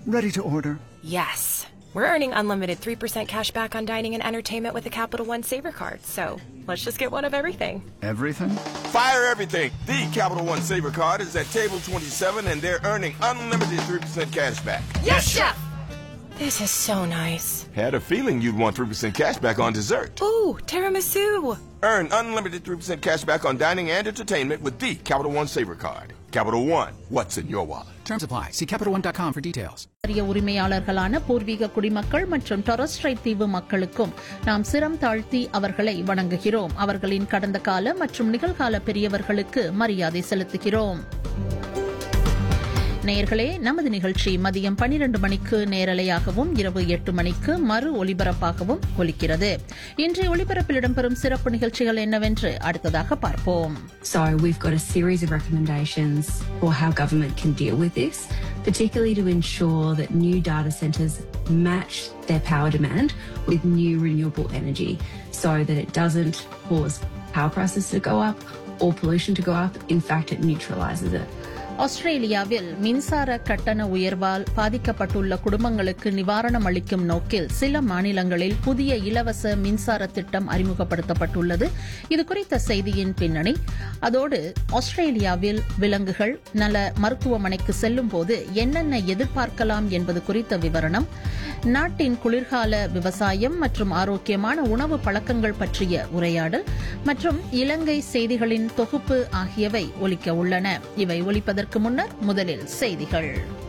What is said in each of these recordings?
Ready to order. Yes. We're earning unlimited 3% cash back on dining and entertainment with a Capital One Saver card. So let's just get one of everything. Everything? Fire everything. The Capital One Saver card is at table 27 and they're earning unlimited 3% cash back. Yes, Chef! This is so nice. Had a feeling you'd want 3% cash back on dessert. Ooh, tiramisu! Earn unlimited 3% cash back on dining and entertainment with the Capital One Saver card. Capital One, what's in your wallet? Terms apply. See CapitalOne.com for details. பாரம்பரிய உரிமையாளர்களான பூர்வீக குடிமக்கள் மற்றும் Torres Strait தீவு மக்களுக்கும் நாம் சிரம் தாழ்த்தி அவர்களை வணங்குகிறோம் அவர்களின் கடந்த கால மற்றும் நிகழ்கால பெரியவர்களுக்கு மரியாதை செலுத்துகிறோம் நேயர்களே நமது நிகழ்ச்சி மதியம் 12 மணிக்கு நேரலையாகவும் இரவு எட்டு மணிக்கு மறு ஒலிபரப்பாகவும் ஒலிக்கிறது இன்றைய ஒலிபரப்பில் இடம்பெறும் சிறப்பு நிகழ்ச்சிகள் என்னவென்று அடுத்ததாக பார்ப்போம் So we've got a series of recommendations for how government can deal with this, particularly to ensure that new data centres match their power demand with new renewable energy so that it doesn't cause power prices to go up or pollution to go up. In fact, it neutralises it. ஆஸ்திரேலியாவில் மின்சார கட்டண உயர்வால் பாதிக்கப்பட்டுள்ள குடும்பங்களுக்கு நிவாரணம் அளிக்கும் நோக்கில் சில மாநிலங்களில் புதிய இலவச மின்சார திட்டம் அறிமுகப்படுத்தப்பட்டுள்ளது இதுகுறித்த செய்தியின் பின்னணி அதோடு ஆஸ்திரேலியாவில் விலங்குகள் நல மருத்துவமனைக்கு செல்லும் போது என்னென்ன எதிர்பார்க்கலாம் என்பது குறித்த விவரணம் நாட்டின் குளிர்கால விவசாயம் மற்றும் ஆரோக்கியமான உணவு பழக்கங்கள் பற்றிய உரையாடல் மற்றும் இலங்கை செய்திகளின் தொகுப்பு ஆகியவை ஒலிக்க உள்ளன இவை ஒலிப்பதற்கு முன்னர் முதலில் செய்திகள்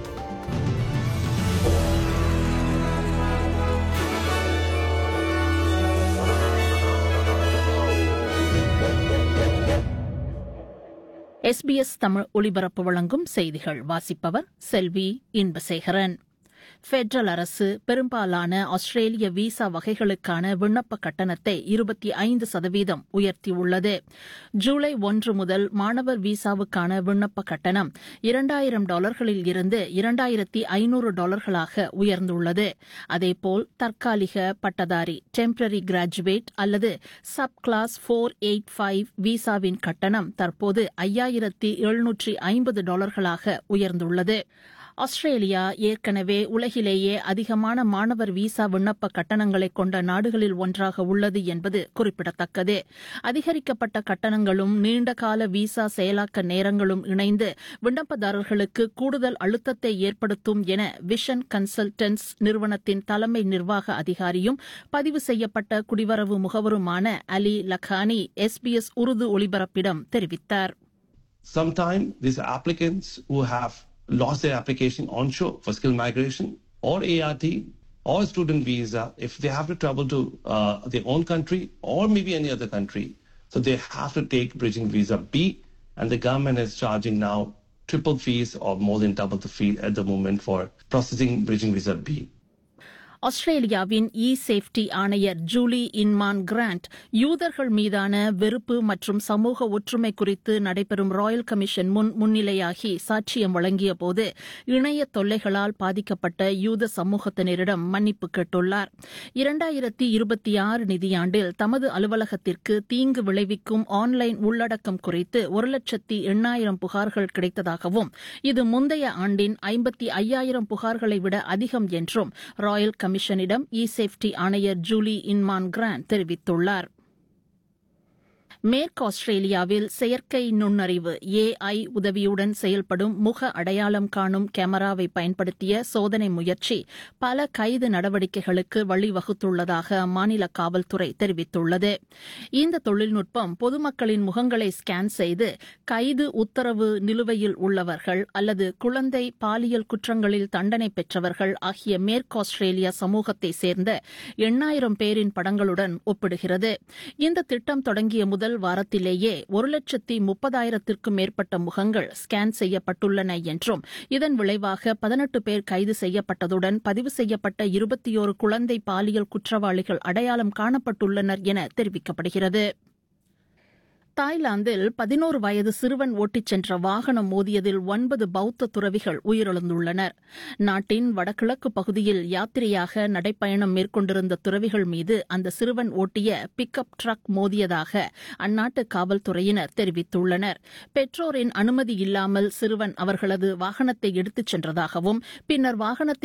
எஸ்பிஎஸ் தமிழ் ஒலிபரப்பு வழங்கும் செய்திகள் வாசிப்பவர் செல்வி இன்பசேகரன் பெடரல் அரசு பெரும்பாலான ஆஸ்திரேலிய விசா வகைகளுக்கான விண்ணப்ப கட்டணத்தை இருபத்தி ஐந்து சதவீதம் உயர்த்தியுள்ளது ஜூலை ஒன்று முதல் மாணவர் விசாவுக்கான விண்ணப்ப கட்டணம் இரண்டாயிரம் டாலர்களில் இருந்து இரண்டாயிரத்தி ஐநூறு டாலர்களாக உயர்ந்துள்ளது அதேபோல் தற்காலிக பட்டதாரி டெம்பரரி கிராஜுவேட் அல்லது sub class four eight five விசாவின் கட்டணம் தற்போது ஐயாயிரத்தி எழுநூற்றி ஐம்பது டாலர்களாக உயர்ந்துள்ளது ஆஸ்திரேலியா ஏற்கனவே உலகிலேயே அதிகமான மாணவர் விசா விண்ணப்ப கட்டணங்களை கொண்ட நாடுகளில் ஒன்றாக உள்ளது என்பது குறிப்பிடத்தக்கது அதிகரிக்கப்பட்ட கட்டணங்களும் நீண்டகால விசா செயலாக்க நேரங்களும் இணைந்து விண்ணப்பதாரர்களுக்கு கூடுதல் அழுத்தத்தை ஏற்படுத்தும் என விஷன் கன்சல்டன்ஸ் நிறுவனத்தின் தலைமை நிர்வாக அதிகாரியும் பதிவு செய்யப்பட்ட குடிவரவு முகவருமான அலி லக்கானி எஸ்பிஎஸ் உருது ஒலிபரப்பிடம் தெரிவித்தார் Sometimes these applicants who have lost their application onshore for skill migration or ART or student visa, if they have to travel to uh, their own country or maybe any other country, so they have to take bridging visa B, and the government is charging now triple fees or more than double the fee at the moment for processing bridging visa B. ஆஸ்திரேலியாவின் e safety ஆணையர் Julie Inman Grant யூதர்கள் மீதான வெறுப்பு மற்றும் சமூக ஒற்றுமை குறித்து நடைபெறும் ராயல் கமிஷன் முன் முன்னிலையாகி சாட்சியம் வழங்கிய போது இணைய தொல்லைகளால் பாதிக்கப்பட்ட யூத சமூகத்தினரிடம் மன்னிப்பு கேட்டுள்ளார் இரண்டாயிரத்தி இருபத்தி ஆறு நிதியாண்டில் தமது அலுவலகத்திற்கு தீங்கு விளைவிக்கும் ஆன்லைன் உள்ளடக்கம் குறித்து ஒரு லட்சத்தி எண்ணாயிரம் புகார்கள் கிடைத்ததாகவும் இது முந்தைய ஆண்டின் ஐம்பத்தி ஐயாயிரம் புகார்களை விட அதிகம் என்றும் ராயல் கமிஷனிடம் இ சேஃப்டி ஆணையர் ஜூலி இன்மான் கிராண்ட் தெரிவித்துள்ளார் மேற்கு ஆஸ்திரேலியாவில் செயற்கை நுண்ணறிவு ஏஐ உதவியுடன் செயல்படும் முக அடையாளம் காணும் கேமராவை பயன்படுத்திய சோதனை முயற்சி பல கைது நடவடிக்கைகளுக்கு வழிவகுத்துள்ளதாக அம்மாநில காவல்துறை தெரிவித்துள்ளது இந்த தொழில்நுட்பம் பொதுமக்களின் முகங்களை ஸ்கேன் செய்து கைது உத்தரவு நிலுவையில் உள்ளவர்கள் அல்லது குழந்தை பாலியல் குற்றங்களில் தண்டனை பெற்றவர்கள் ஆகிய மேற்கு ஆஸ்திரேலியா சமூகத்தை சேர்ந்த எண்ணாயிரம் பேரின் படங்களுடன் ஒப்பிடுகிறது இந்த திட்டம் தொடங்கிய முதல் வாரத்திலேயே ஒரு லட்சத்தி முப்பதாயிரத்திற்கும் மேற்பட்ட முகங்கள் ஸ்கேன் செய்யப்பட்டுள்ளன என்றும் இதன் விளைவாக பதினெட்டு பேர் கைது செய்யப்பட்டதுடன் பதிவு செய்யப்பட்ட இருபத்தியோரு குழந்தை பாலியல் குற்றவாளிகள் அடையாளம் காணப்பட்டுள்ளனர் என தெரிவிக்கப்படுகிறது தாய்லாந்தில் பதினோரு வயது சிறுவன் ஓட்டிச் சென்ற வாகனம் மோதியதில் ஒன்பது பௌத்த துறவிகள் உயிரிழந்துள்ளனர் நாட்டின் வடகிழக்கு பகுதியில் யாத்திரையாக நடைப்பயணம் மேற்கொண்டிருந்த துறவிகள் மீது அந்த சிறுவன் ஓட்டிய பிக்கப் ட்ரக் மோதியதாக அந்நாட்டு காவல்துறையினர் தெரிவித்துள்ளனர் பெற்றோரின் அனுமதி இல்லாமல் சிறுவன் அவர்களது வாகனத்தை எடுத்துச் சென்றதாகவும் பின்னர் வாகனத்தில்